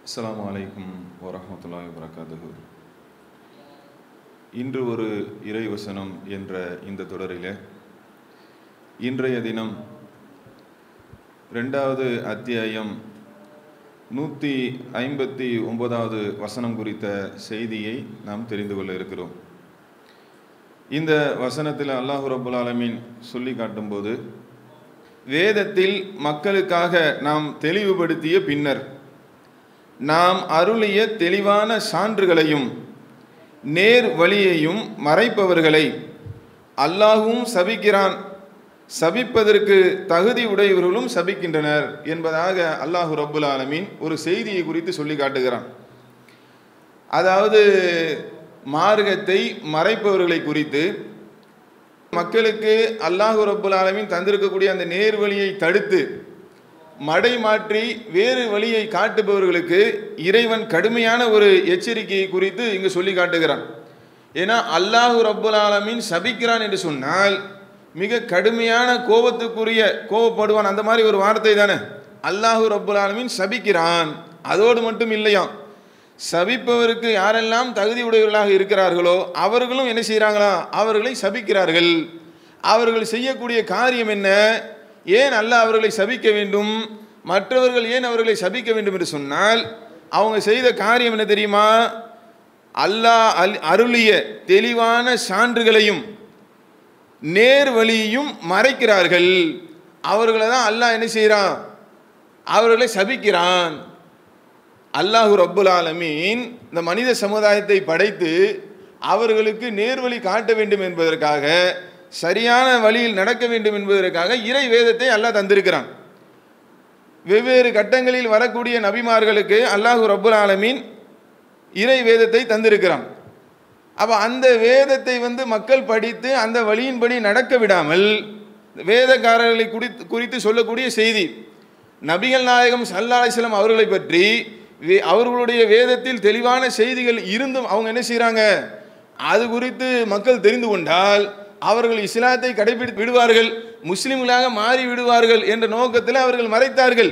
அஸ்ஸலாமு அலைக்கும் வரஹ்மத்துல்லாஹி வபரகாத்துஹு இன்று ஒரு இறைவசனம் என்ற இந்த தொடரிலே இன்றைய தினம் ரெண்டாவது அத்தியாயம் நூற்றி ஐம்பத்தி ஒன்பதாவது வசனம் குறித்த செய்தியை நாம் தெரிந்து கொள்ள இருக்கிறோம் இந்த வசனத்தில் அல்லாஹு ரபுல் ஆலமீன் சொல்லி காட்டும்போது வேதத்தில் மக்களுக்காக நாம் தெளிவுபடுத்திய பின்னர் நாம் அருளிய தெளிவான சான்றுகளையும் நேர் வழியையும் மறைப்பவர்களை அல்லாஹும் சபிக்கிறான் சபிப்பதற்கு தகுதி உடையவர்களும் சபிக்கின்றனர் என்பதாக அல்லாஹு ரப்புல் ஆலமீன் ஒரு செய்தியை குறித்து சொல்லி காட்டுகிறான் அதாவது மார்க்கத்தை மறைப்பவர்களை குறித்து மக்களுக்கு அல்லாஹு ரப்புல் ஆலமீன் தந்திருக்கக்கூடிய அந்த நேர்வழியை தடுத்து மடை மாற்றி வேறு வழியை காட்டுபவர்களுக்கு இறைவன் கடுமையான ஒரு எச்சரிக்கையை குறித்து இங்கு சொல்லி காட்டுகிறான் ஏன்னா அல்லாஹு ரப்புல் ஆலமீன் சபிக்கிறான் என்று சொன்னால் மிக கடுமையான கோபத்துக்குரிய கோபப்படுவான் அந்த மாதிரி ஒரு வார்த்தை தானே அல்லாஹு ரப்புல் ஆலமீன் சபிக்கிறான் அதோடு மட்டும் இல்லையாம் சபிப்பவருக்கு யாரெல்லாம் தகுதி உடையவர்களாக இருக்கிறார்களோ அவர்களும் என்ன செய்கிறாங்களா அவர்களை சபிக்கிறார்கள் அவர்கள் செய்யக்கூடிய காரியம் என்ன ஏன் அல்லாஹ் அவர்களை சபிக்க வேண்டும் மற்றவர்கள் ஏன் அவர்களை சபிக்க வேண்டும் என்று சொன்னால் அவங்க செய்த காரியம் என்ன தெரியுமா அல்லாஹ் அல் அருளிய தெளிவான சான்றுகளையும் நேர் வழியையும் மறைக்கிறார்கள் அவர்களை தான் அல்லாஹ் என்ன செய்கிறான் அவர்களை சபிக்கிறான் அல்லாஹு ரப்புல் ஆலமீன் இந்த மனித சமுதாயத்தை படைத்து அவர்களுக்கு நேர்வழி காட்ட வேண்டும் என்பதற்காக சரியான வழியில் நடக்க வேண்டும் என்பதற்காக இறை வேதத்தை அல்லாஹ் தந்திருக்கிறான் வெவ்வேறு கட்டங்களில் வரக்கூடிய நபிமார்களுக்கு அல்லாஹு ரப்புல் ஆலமீன் இறை வேதத்தை தந்திருக்கிறான் அப்போ அந்த வேதத்தை வந்து மக்கள் படித்து அந்த வழியின்படி நடக்க விடாமல் வேதக்காரர்களை குறித்து குறித்து சொல்லக்கூடிய செய்தி நபிகள் நாயகம் சல்லா அலிஸ்லாம் அவர்களை பற்றி அவர்களுடைய வேதத்தில் தெளிவான செய்திகள் இருந்தும் அவங்க என்ன செய்கிறாங்க அது குறித்து மக்கள் தெரிந்து கொண்டால் அவர்கள் இஸ்லாத்தை கடைபிடித்து விடுவார்கள் முஸ்லீம்களாக மாறி விடுவார்கள் என்ற நோக்கத்தில் அவர்கள் மறைத்தார்கள்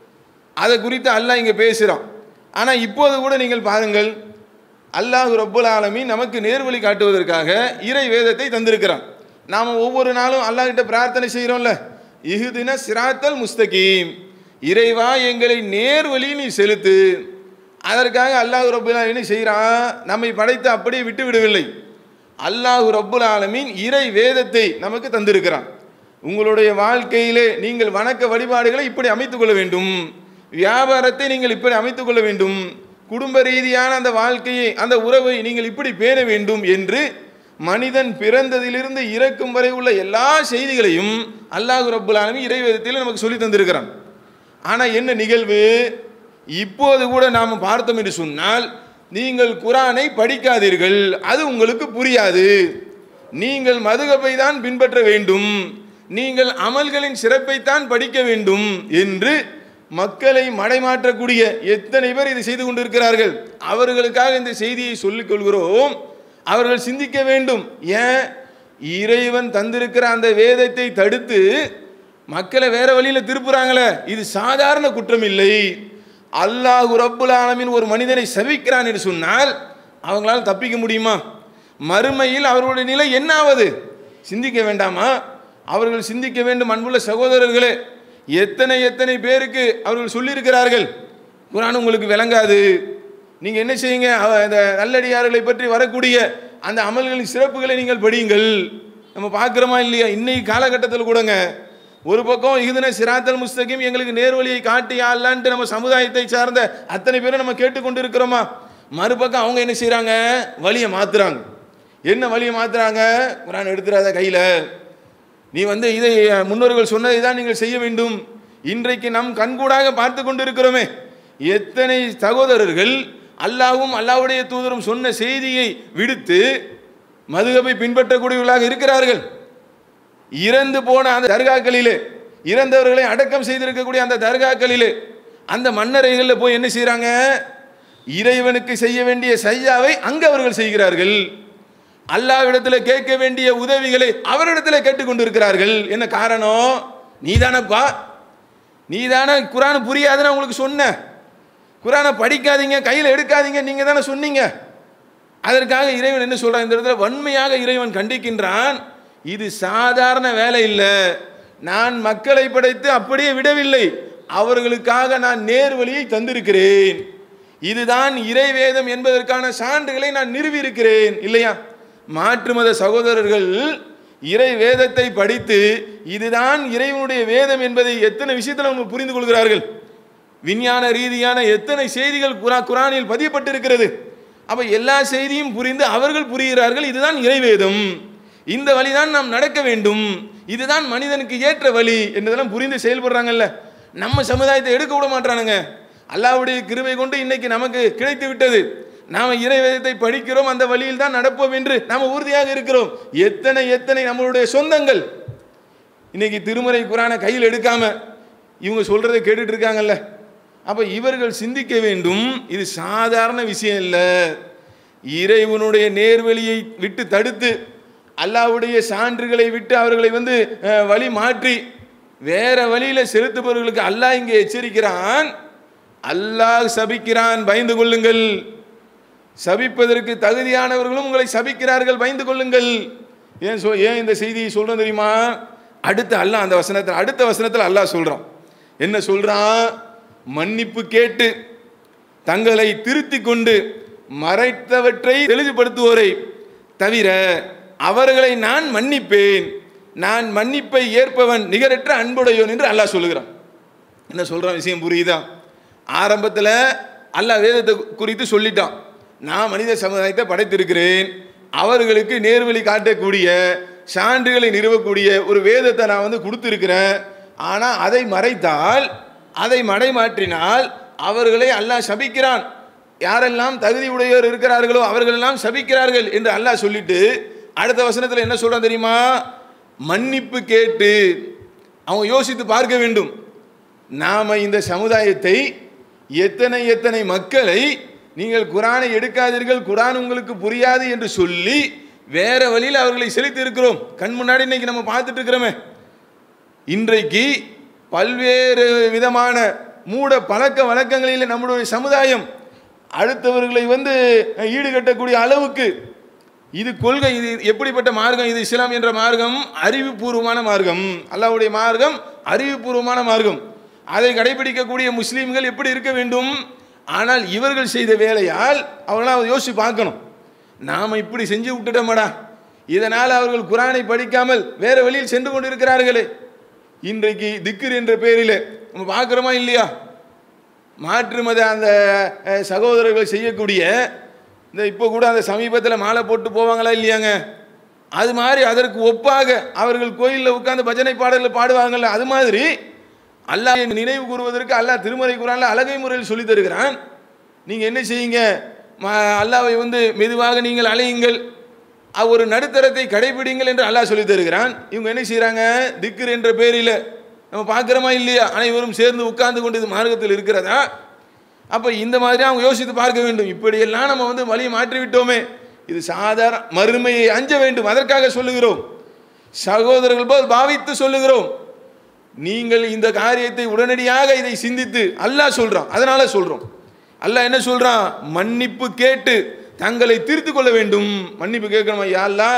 அதை குறித்து அல்லாஹ் இங்கே பேசுகிறான் ஆனால் இப்போது கூட நீங்கள் பாருங்கள் அல்லாஹு ரப்புல் ஆலமி நமக்கு நேர்வழி காட்டுவதற்காக இறை வேதத்தை தந்திருக்கிறான் நாம் ஒவ்வொரு நாளும் அல்லாஹ்கிட்ட பிரார்த்தனை செய்கிறோம்ல இஹுதின சிராத்தல் முஸ்தகீம் இறைவா எங்களை நேர்வழி நீ செலுத்து அதற்காக அல்லாஹு ரப்புல் என்ன செய்கிறான் நம்மை படைத்து அப்படியே விட்டு விடவில்லை அல்லாஹு ரப்புல் ஆலமீன் இறை வேதத்தை நமக்கு தந்திருக்கிறான் உங்களுடைய வாழ்க்கையிலே நீங்கள் வணக்க வழிபாடுகளை இப்படி அமைத்துக் கொள்ள வேண்டும் வியாபாரத்தை நீங்கள் இப்படி அமைத்துக் கொள்ள வேண்டும் குடும்ப ரீதியான அந்த வாழ்க்கையை அந்த உறவை நீங்கள் இப்படி பேண வேண்டும் என்று மனிதன் பிறந்ததிலிருந்து இறக்கும் வரை உள்ள எல்லா செய்திகளையும் அல்லாஹு ரப்புல் ஆலமி இறைவேதத்தில் நமக்கு சொல்லி தந்திருக்கிறான் ஆனால் என்ன நிகழ்வு இப்போது கூட நாம் பார்த்தோம் என்று சொன்னால் நீங்கள் குரானை படிக்காதீர்கள் அது உங்களுக்கு புரியாது நீங்கள் மதுகப்பை தான் பின்பற்ற வேண்டும் நீங்கள் அமல்களின் சிறப்பைத்தான் படிக்க வேண்டும் என்று மக்களை மடைமாற்றக்கூடிய எத்தனை பேர் இதை செய்து கொண்டிருக்கிறார்கள் அவர்களுக்காக இந்த செய்தியை சொல்லிக் கொள்கிறோம் அவர்கள் சிந்திக்க வேண்டும் ஏன் இறைவன் தந்திருக்கிற அந்த வேதத்தை தடுத்து மக்களை வேற வழியில் திருப்புறாங்களே இது சாதாரண குற்றம் இல்லை அல்லாஹு ரப்புல் ஆலமின் ஒரு மனிதனை சபிக்கிறான் என்று சொன்னால் அவங்களால தப்பிக்க முடியுமா மறுமையில் அவர்களுடைய நிலை என்ன ஆவது சிந்திக்க வேண்டாமா அவர்கள் சிந்திக்க வேண்டும் அன்புள்ள சகோதரர்களே எத்தனை எத்தனை பேருக்கு அவர்கள் சொல்லியிருக்கிறார்கள் குரான் உங்களுக்கு விளங்காது நீங்கள் என்ன செய்யுங்க அந்த நல்லடியார்களை பற்றி வரக்கூடிய அந்த அமல்களின் சிறப்புகளை நீங்கள் படியுங்கள் நம்ம பார்க்குறோமா இல்லையா இன்னைக்கு காலகட்டத்தில் கூடங்க ஒரு பக்கம் இதுன சிராத்தல் முஸ்தகிம் எங்களுக்கு நேர்வழியை காட்டி ஆளான்ட்டு நம்ம சமுதாயத்தை சார்ந்த அத்தனை பேரும் நம்ம கேட்டுக்கொண்டு இருக்கிறோமா மறுபக்கம் அவங்க என்ன செய்கிறாங்க வழியை மாற்றுறாங்க என்ன வழியை மாற்றுறாங்க குரான் எடுத்துறாத கையில் நீ வந்து இதை முன்னோர்கள் சொன்னதை தான் நீங்கள் செய்ய வேண்டும் இன்றைக்கு நம் கண்கூடாக பார்த்து கொண்டு இருக்கிறோமே எத்தனை சகோதரர்கள் அல்லாவும் அல்லாவுடைய தூதரும் சொன்ன செய்தியை விடுத்து மதுகபை பின்பற்றக்கூடியவர்களாக இருக்கிறார்கள் இறந்து போன அந்த தர்காக்களிலே இறந்தவர்களை அடக்கம் செய்திருக்கக்கூடிய அந்த தர்காக்களிலே அந்த மன்னரைகளில் போய் என்ன செய்கிறாங்க இறைவனுக்கு செய்ய வேண்டிய சையாவை அங்கே அவர்கள் செய்கிறார்கள் அல்லாவிடத்தில் கேட்க வேண்டிய உதவிகளை அவரிடத்தில் கேட்டுக்கொண்டிருக்கிறார்கள் என்ன காரணம் நீதானப்பா நீதானே குரான் புரியாதுன்னு உங்களுக்கு சொன்ன குரானை படிக்காதீங்க கையில் எடுக்காதீங்க நீங்கள் தானே சொன்னீங்க அதற்காக இறைவன் என்ன சொல்றான் இந்த இடத்துல வன்மையாக இறைவன் கண்டிக்கின்றான் இது சாதாரண வேலை இல்லை நான் மக்களை படைத்து அப்படியே விடவில்லை அவர்களுக்காக நான் நேர் வழியை தந்திருக்கிறேன் இதுதான் இறைவேதம் என்பதற்கான சான்றுகளை நான் நிறுவி இருக்கிறேன் இல்லையா மாற்று மத சகோதரர்கள் இறை வேதத்தை படித்து இதுதான் இறைவனுடைய வேதம் என்பதை எத்தனை விஷயத்தில் அவங்க புரிந்து கொள்கிறார்கள் விஞ்ஞான ரீதியான எத்தனை செய்திகள் குரா குரானில் பதியப்பட்டிருக்கிறது அப்ப எல்லா செய்தியும் புரிந்து அவர்கள் புரிகிறார்கள் இதுதான் இறைவேதம் இந்த வழிதான் நாம் நடக்க வேண்டும் இதுதான் மனிதனுக்கு ஏற்ற வழி என்பதெல்லாம் புரிந்து செயல்படுறாங்கல்ல நம்ம சமுதாயத்தை எடுக்க விட மாட்டானுங்க அல்லாஹ்வுடைய கிருபை கொண்டு இன்னைக்கு நமக்கு கிடைத்து விட்டது நாம இறை வேதத்தை படிக்கிறோம் அந்த வழியில் தான் நடப்போம் என்று நாம உறுதியாக இருக்கிறோம் எத்தனை எத்தனை நம்மளுடைய சொந்தங்கள் இன்னைக்கு திருமறை குரானை கையில் எடுக்காம இவங்க சொல்றதை கேட்டுட்டு இருக்காங்கல்ல அப்ப இவர்கள் சிந்திக்க வேண்டும் இது சாதாரண விஷயம் இல்லை இறைவனுடைய நேர்வழியை விட்டு தடுத்து அல்லாஹ்வுடைய சான்றுகளை விட்டு அவர்களை வந்து அஹ், வழி மாற்றி வேற வழியில செலுத்துபவர்களுக்கு அல்லாஹ் இங்கே எச்சரிக்கிறான் அல்லாஹ் சபிக்கிறான் பயந்து கொள்ளுங்கள் சபிப்பதற்கு தகுதியானவர்களும் உங்களை சபிக்கிறார்கள் பயந்து கொள்ளுங்கள் ஏன் சொ ஏன் இந்த செய்தியை சொல்றோம் தெரியுமா அடுத்த அல்லாஹ் அந்த வசனத்தில் அடுத்த வசனத்தில் அல்லாஹ் சொல்றான் என்ன சொல்றான் மன்னிப்பு கேட்டு தங்களை திருத்திக் கொண்டு மறைத்தவற்றை தெளிவுபடுத்துவோரை தவிர அவர்களை நான் மன்னிப்பேன் நான் மன்னிப்பை ஏற்பவன் நிகரற்ற அன்புடையோன் என்று அல்லாஹ் சொல்லுகிறான் என்ன சொல்கிறான் விஷயம் புரியுதா ஆரம்பத்தில் அல்லாஹ் வேதத்தை குறித்து சொல்லிட்டான் நான் மனித சமுதாயத்தை படைத்திருக்கிறேன் அவர்களுக்கு நேர்வழி காட்டக்கூடிய சான்றுகளை நிறுவக்கூடிய ஒரு வேதத்தை நான் வந்து கொடுத்துருக்கிறேன் ஆனால் அதை மறைத்தால் அதை மடைமாற்றினால் அவர்களை அல்லாஹ் சபிக்கிறான் யாரெல்லாம் தகுதி உடையோர் இருக்கிறார்களோ அவர்களெல்லாம் சபிக்கிறார்கள் என்று அல்லாஹ் சொல்லிட்டு அடுத்த வசனத்தில் என்ன சொல்றான் தெரியுமா மன்னிப்பு கேட்டு அவங்க யோசித்து பார்க்க வேண்டும் நாம இந்த சமுதாயத்தை எத்தனை எத்தனை மக்களை நீங்கள் குரானை எடுக்காதீர்கள் குரான் உங்களுக்கு புரியாது என்று சொல்லி வேற வழியில் அவர்களை செலுத்தி இருக்கிறோம் கண் முன்னாடி இன்னைக்கு நம்ம பார்த்துட்டு இருக்கிறோமே இன்றைக்கு பல்வேறு விதமான மூட பழக்க வழக்கங்களில் நம்முடைய சமுதாயம் அடுத்தவர்களை வந்து ஈடுகட்டக்கூடிய அளவுக்கு இது கொள்கை இது எப்படிப்பட்ட மார்க்கம் இது இஸ்லாம் என்ற மார்க்கம் அறிவுபூர்வமான மார்க்கம் அல்லாஹ்வுடைய மார்க்கம் அறிவுபூர்வமான மார்க்கம் அதை கடைபிடிக்கக்கூடிய முஸ்லீம்கள் எப்படி இருக்க வேண்டும் ஆனால் இவர்கள் செய்த வேலையால் அவங்களாம் யோசிச்சு பார்க்கணும் நாம் இப்படி செஞ்சு விட்டுட்டோமடா இதனால் அவர்கள் குரானை படிக்காமல் வேற வழியில் சென்று கொண்டிருக்கிறார்களே இன்றைக்கு திக்ர் என்ற பெயரில் நம்ம பார்க்குறோமா இல்லையா மாற்று மத அந்த அஹ், சகோதரர்கள் செய்யக்கூடிய இந்த இப்போ கூட அந்த சமீபத்தில் மாலை போட்டு போவாங்களா இல்லையாங்க அது மாதிரி அதற்கு ஒப்பாக அவர்கள் கோயிலில் உட்கார்ந்து பஜனை பாடல்கள் பாடுவாங்கல்ல அது மாதிரி அல்லாஹ் நினைவு கூறுவதற்கு அல்லாஹ் திருமறை குரான்ல அழகை முறையில் சொல்லித் தருகிறான் நீங்கள் என்ன செய்யுங்க ம- அல்லாஹ்வை வந்து மெதுவாக நீங்கள் அலையுங்கள் அ- ஒரு நடுத்தரத்தை கடைபிடிங்கள் என்று அல்லாஹ் சொல்லித் தருகிறான் இவங்க என்ன செய்கிறாங்க திக்ர் என்ற பேரில் நம்ம பார்க்குறோமா இல்லையா அனைவரும் சேர்ந்து உட்கார்ந்து கொண்டு இது மார்க்கத்தில் இருக்கிறதா அப்போ இந்த மாதிரி அவங்க யோசித்து பார்க்க வேண்டும் இப்படியெல்லாம் நம்ம வந்து வழியை மாற்றி விட்டோமே இது சாதாரண மறுமையை அஞ்ச வேண்டும் அதற்காக சொல்லுகிறோம் சகோதரர்கள் போல் பாவித்து சொல்லுகிறோம் நீங்கள் இந்த காரியத்தை உடனடியாக இதை சிந்தித்து அல்லாஹ் சொல்றான் அதனால சொல்றோம் அல்லாஹ் என்ன சொல்றான் மன்னிப்பு கேட்டு தங்களை திருத்திக் கொள்ள வேண்டும் மன்னிப்பு கேட்கணுமா யா அல்லாஹ்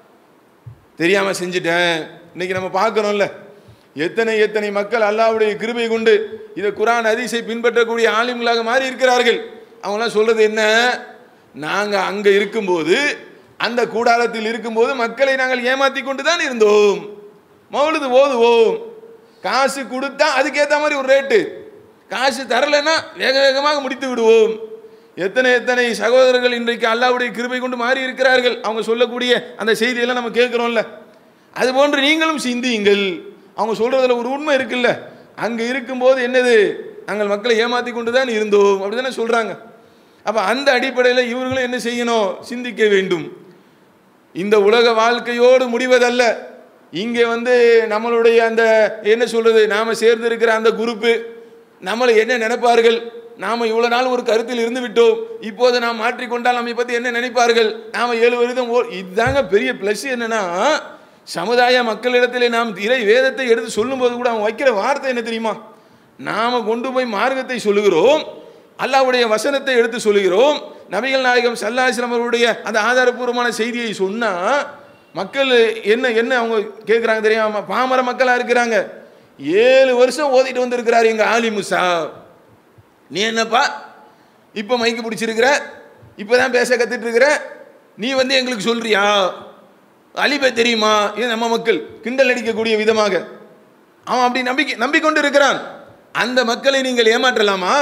தெரியாம செஞ்சுட்டேன் இன்னைக்கு நம்ம பார்க்கறோம்ல எத்தனை எத்தனை மக்கள் அல்லாஹ்வுடைய கிருபை கொண்டு இதை குரான் ஹதீஸை பின்பற்றக்கூடிய ஆலிம்களாக மாறி இருக்கிறார்கள் அவங்களாம் சொல்றது என்ன நாங்க அங்க இருக்கும்போது அந்த கூடாரத்தில் இருக்கும்போது மக்களை நாங்கள் ஏமாத்தி கொண்டு தான் இருந்தோம் மௌலுது ஓதுவோம் காசு கொடுத்தா அதுக்கேற்ற மாதிரி ஒரு ரேட்டு காசு தரலைன்னா வேக வேகமாக முடித்து விடுவோம் எத்தனை எத்தனை சகோதரர்கள் இன்றைக்கு அல்லாஹ்வுடைய கிருபை கொண்டு மாறி இருக்கிறார்கள் அவங்க சொல்லக்கூடிய அந்த செய்தியெல்லாம் நம்ம கேட்குறோம்ல அதுபோன்று நீங்களும் சிந்தியுங்கள் அவங்க சொல்றதுல ஒரு உண்மை இருக்குல்ல அங்கே இருக்கும்போது என்னது நாங்கள் மக்களை ஏமாத்தி கொண்டு தான் இருந்தோம் அப்படி தானே சொல்கிறாங்க அப்போ அந்த அடிப்படையில் இவர்களும் என்ன செய்யணும் சிந்திக்க வேண்டும் இந்த உலக வாழ்க்கையோடு முடிவதல்ல இங்கே வந்து நம்மளுடைய அந்த என்ன சொல்றது நாம சேர்ந்திருக்கிற அந்த குரூப்பு நம்மளை என்ன நினைப்பார்கள் நாம இவ்வளவு நாள் ஒரு கருத்தில் இருந்து விட்டோம் இப்போது நாம் மாற்றிக்கொண்டால் நம்மை பத்தி என்ன நினைப்பார்கள் நாம ஏழு வருடம் ஓ இதுதாங்க பெரிய ப்ளஸ் என்னன்னா சமுதாய மக்களிடத்திலே நாம் இறை வேதத்தை எடுத்து சொல்லும்போது கூட அவன் வைக்கிற வார்த்தை என்ன தெரியுமா நாம கொண்டு போய் மார்க்கத்தை சொல்லுகிறோம் அல்லாஹ்வுடைய வசனத்தை எடுத்து சொல்கிறோம் நபிகள் நாயகம் சல்லாஹிஸ்லாம் அவருடைய அந்த ஆதாரபூர்வமான செய்தியை சொன்னா மக்கள் என்ன என்ன அவங்க கேட்குறாங்க தெரியாம பாமர மக்களா இருக்கிறாங்க ஏழு வருஷம் ஓதிட்டு வந்திருக்கிறாரு எங்க ஆலி முசா நீ என்னப்பா இப்போ மைக்கு பிடிச்சிருக்கிற இப்போ தான் பேச கத்துட்டு இருக்கிற நீ வந்து எங்களுக்கு சொல்றியா அலிபே தெரியுமா இது நம்ம மக்கள் கிண்டல் அடிக்கக்கூடிய விதமாக அவன் அப்படி நம்பிக்கை நம்பிக்கொண்டு இருக்கிறான் அந்த மக்களை நீங்கள் ஏமாற்றலாமா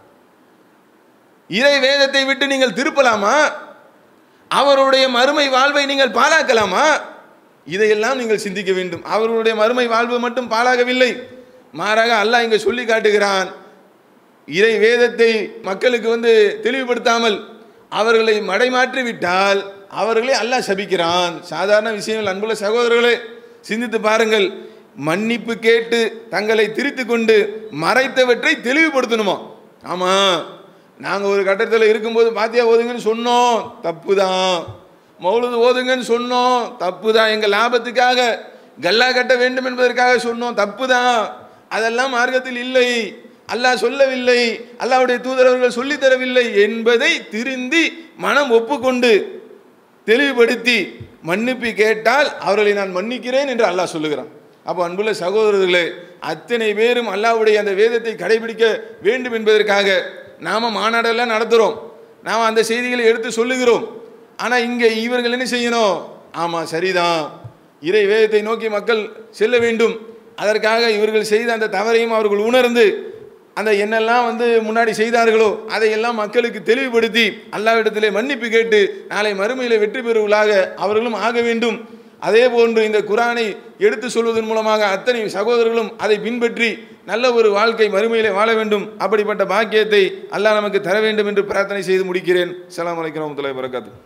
இறை வேதத்தை விட்டு நீங்கள் திருப்பலாமா அவருடைய மறுமை வாழ்வை நீங்கள் பாழாக்கலாமா இதையெல்லாம் நீங்கள் சிந்திக்க வேண்டும் அவர்களுடைய மறுமை வாழ்வு மட்டும் பாழாகவில்லை மாறாக அல்லாஹ் இங்கே சொல்லி காட்டுகிறான் இறை வேதத்தை மக்களுக்கு வந்து தெளிவுபடுத்தாமல் அவர்களை மடைமாற்றி விட்டால் அவர்களை அல்லாஹ் சபிக்கிறான் சாதாரண விஷயங்கள் அன்புள்ள சகோதரர்களே சிந்தித்து பாருங்கள் மன்னிப்பு கேட்டு தங்களை திரித்து கொண்டு மறைத்தவற்றை தெளிவுபடுத்தணுமா ஆமாம் நாங்கள் ஒரு கட்டத்தில் இருக்கும்போது பாத்தியா ஓதுங்கன்னு சொன்னோம் தப்பு தான் மௌலுது ஓதுங்கன்னு சொன்னோம் தப்பு தான் எங்கள் லாபத்துக்காக கல்லா கட்ட வேண்டும் என்பதற்காக சொன்னோம் தப்பு தான் அதெல்லாம் மார்க்கத்தில் இல்லை அல்லாஹ் சொல்லவில்லை அல்லாஹ்வுடைய தூதரவர்கள் சொல்லித் தரவில்லை என்பதை திருந்தி மனம் ஒப்புக்கொண்டு தெளிவுபடுத்தி மன்னிப்பு கேட்டால் அவர்களை நான் மன்னிக்கிறேன் என்று அல்லாஹ் சொல்லுகிறான் அப்போ அன்புள்ள சகோதரர்களே அத்தனை பேரும் அல்லாஹ்வுடைய அந்த வேதத்தை கடைபிடிக்க வேண்டும் என்பதற்காக நாம மாநாடெல்லாம் நடத்துகிறோம் நாம் அந்த செய்திகளை எடுத்து சொல்லுகிறோம் ஆனால் இங்கே இவர்கள் என்ன செய்யணும் ஆமாம் சரிதான் இறை வேதத்தை நோக்கி மக்கள் செல்ல வேண்டும் அதற்காக இவர்கள் செய்த அந்த தவறையும் அவர்கள் உணர்ந்து அந்த என்னெல்லாம் வந்து முன்னாடி செய்தார்களோ அதையெல்லாம் மக்களுக்கு தெளிவுபடுத்தி அல்லாவிடத்திலே மன்னிப்பு கேட்டு நாளை மறுமையில் வெற்றி பெறுவதாக அவர்களும் ஆக வேண்டும் அதே போன்று இந்த குரானை எடுத்து சொல்வதன் மூலமாக அத்தனை சகோதரர்களும் அதை பின்பற்றி நல்ல ஒரு வாழ்க்கை மறுமையிலே வாழ வேண்டும் அப்படிப்பட்ட பாக்கியத்தை அல்லாஹ் நமக்கு தர வேண்டும் என்று பிரார்த்தனை செய்து முடிக்கிறேன் அஸ்ஸலாமு அலைக்கும் வரஹ்மத்துல்லாஹி வரகாத்து